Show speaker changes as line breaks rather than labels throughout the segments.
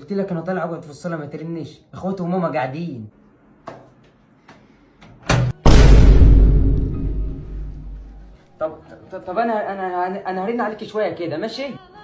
قلت لك انا طالع اقعد في الصاله ما ترنش اخواتي وماما قاعدين طب طب, طب انا انا انا هرن عليك شويه كده ماشي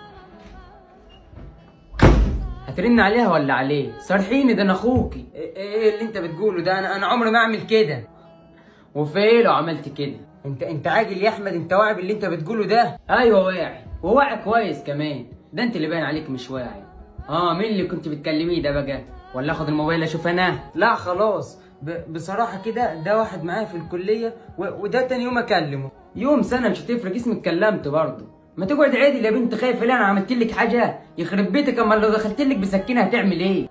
هترن عليها ولا عليه صرحيني ده انا اخوكي ايه إيه اللي انت بتقوله ده انا انا عمري ما اعمل كده وفي ايه لو عملت كده انت انت عاجل يا احمد انت واعي باللي انت بتقوله ده ايوه واعي وواعي كويس كمان ده انت اللي باين عليك مش واعي اه مين اللي كنت بتكلميه ده بقى ولا اخد الموبايل اشوف انا لا خلاص ب... بصراحه كده ده واحد معايا في الكليه و... وده تاني يوم اكلمه يوم سنه مش هتفرق اسمك كلمت برضه ما تقعد عادي يا بنت خايفه ليه انا عملت لك حاجه يخرب بيتك اما لو دخلت لك بسكينه هتعمل ايه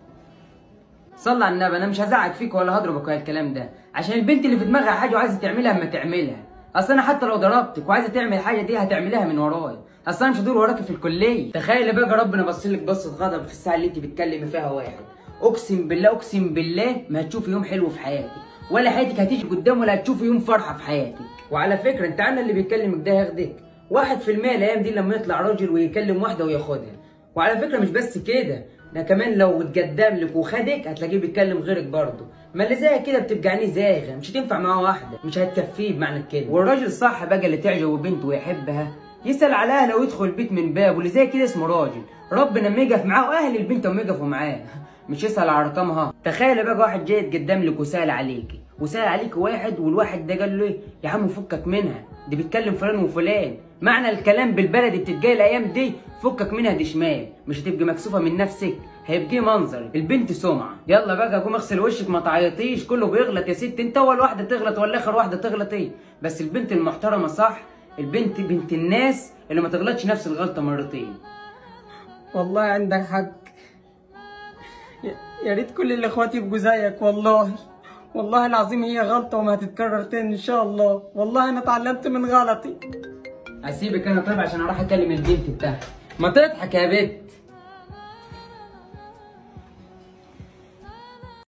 صلى على النبي انا مش هزعق فيك ولا هضربك ولا الكلام ده عشان البنت اللي في دماغها حاجه وعايزه تعملها اما تعملها اصل انا حتى لو ضربتك وعايزه تعمل الحاجه دي هتعملها من ورايا اصل انا مش هدور وراكي في الكليه تخيل بقى ربنا بص لك بصه غضب في الساعه اللي انت بتكلمي فيها واحد اقسم بالله اقسم بالله ما هتشوفي يوم حلو في حياتك ولا حياتك هتيجي قدام ولا هتشوفي يوم فرحه في حياتك وعلى فكره انت عنا اللي بيكلمك ده هياخدك واحد في المية الايام دي لما يطلع راجل ويكلم واحده وياخدها وعلى فكره مش بس كده ده كمان لو اتقدم لك وخدك هتلاقيه بيتكلم غيرك برضه ما اللي زي كده بتبقى عينيه زايغه مش هتنفع معاه واحده مش هتكفيه بمعنى كده والراجل الصح بقى اللي تعجبه بنته ويحبها يسال على اهله ويدخل البيت من باب واللي زي كده اسمه راجل ربنا ما يقف معاه واهل البنت ما يقفوا معاه مش يسال على رقمها تخيل بقى واحد جاي يتقدم لك وسال عليكي وسال عليك واحد والواحد ده قال له ايه يا عم فكك منها دي بتكلم فلان وفلان معنى الكلام بالبلدي بتتجاي الايام دي فكك منها دي شمال مش هتبقى مكسوفه من نفسك هيبقى منظر البنت سمعه يلا بقى قوم اغسل وشك ما تعيطيش كله بيغلط يا ست انت اول واحده تغلط ولا اخر واحده تغلط ايه بس البنت المحترمه صح البنت بنت الناس اللي ما تغلطش نفس الغلطه مرتين
والله عندك حق يا- يا ريت كل الاخوات يبقوا زيك والله والله العظيم هي غلطة وما هتتكرر تاني ان شاء الله والله انا اتعلمت من غلطي
اسيبك انا طيب عشان اروح اكلم البنت بتاعتي ما تضحك يا بت